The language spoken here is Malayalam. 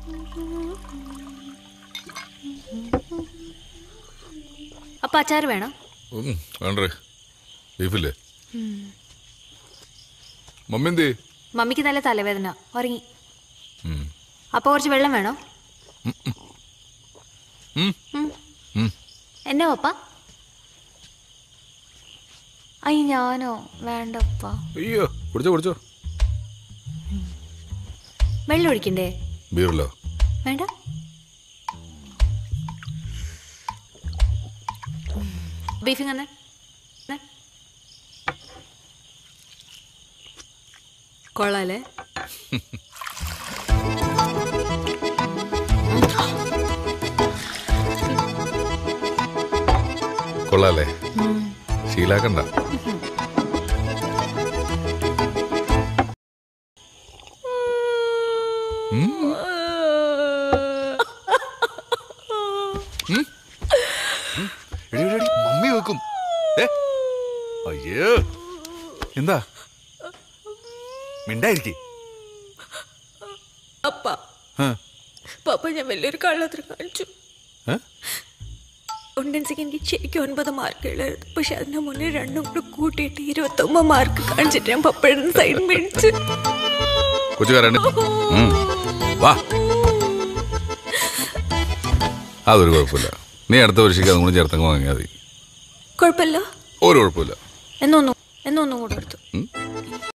അപ്പൊ അച്ചാറ് വേണം ഉം, വേണ്ടേ ബീഫില്ലേ മമ്മി എന്തേ മമ്മിക്ക് നല്ല തലവേദന ഉറങ്ങി ഉം. അപ്പൊ കുറച്ച് വെള്ളം വേണോ ഉം. ഉം. ഉം. എന്നാ പപ്പ അയ്യ ഞാനോ വേണ്ടപ്പ അയ്യോ കുടിച്ചോ കുടിച്ചോ വെള്ളം ഒഴിക്കണ്ടേ ബീറല്ലോ വേണ്ട ബീഫിങ് തന്നെ കൊള്ളാലേ കൊള്ളാല്ലേ ശീലാക്കണ്ട ഉം. ഉം. ഉം. എടി, എടി, എടി, മമ്മി വെക്കും ഏ അയ്യോ എന്താ മിണ്ടായിരിക്കേ അപ്പ പപ്പ ഞാൻ വലിയൊരു കള്ളത്തിന് കാണിച്ചു ഉണ്ടൻസിക്ക് എനിക്ക് ശരിക്കും ഒൻപത് മാർക്ക് ഉള്ളായിരുന്നു പക്ഷെ അതിന് മുന്നേ രണ്ടും കൂടെ കൂട്ടിയിട്ട് ഇരുപത്തൊമ്പത് മാർക്ക് കാണിച്ചിട്ട് ഞാൻ പപ്പയുടെ സൈഡ് മേടിച്ചു കൊച്ചുകാരാണ് ഉം. വാ അതൊരു കുഴപ്പമില്ല നീ അടുത്ത പരീക്ഷയ്ക്ക് അതും കൂടി ചേർത്തങ്ങ് വാങ്ങിയാൽ മതി കുഴപ്പമില്ല ഒരു കുഴപ്പമില്ല എന്നൊന്നും എന്നൊന്നും കൂടെ എടുത്തു ഉം.